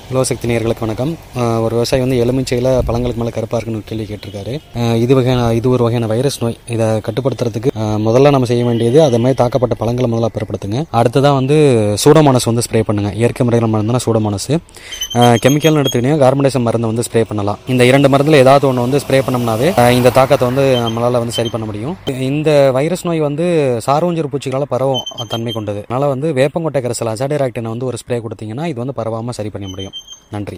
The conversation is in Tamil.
ஹலோ சக்தி நேயர்களுக்கு வணக்கம் அஹ் ஒரு விவசாயி வந்து எலுமிச்சையில் பழங்களுக்கு மேலே கருப்பாக இருக்குன்னு ஒரு கேள்வி கேட்டிருக்காரு அஹ் இது வகையான இது ஒரு வகையான வைரஸ் நோய் இதை கட்டுப்படுத்துறதுக்கு அஹ் முதல்ல நம்ம செய்ய வேண்டியது அது மாதிரி தாக்கப்பட்ட பழங்களை முதல்ல அப்புறப்படுத்துங்க அடுத்ததான் வந்து சூடோமானஸ் வந்து ஸ்ப்ரே பண்ணுங்க இயற்கை முறையில் மருந்துனா சூடோமானஸ் கெமிக்கல்னு எடுத்துக்கிட்டீங்கன்னா கார்பனேசன் மருந்து வந்து ஸ்ப்ரே பண்ணலாம் இந்த இரண்டு மருந்தில் ஏதாவது ஒன்று வந்து ஸ்ப்ரே பண்ணோம்னாவே அஹ் இந்த தாக்கத்தை வந்து நம்மளால் வந்து சரி பண்ண முடியும் இந்த வைரஸ் நோய் வந்து சாரூஞ்சர் பூச்சிகளால் பரவும் தன்மை கொண்டது அதனால் வந்து வேப்பங்கொட்டை கரைசல் அசாடேராக்டினை வந்து ஒரு ஸ்ப்ரே கொடுத்தீங்கன்னா இது வந்து பரவாமல் சரி பண்ண முடியும் நன்றி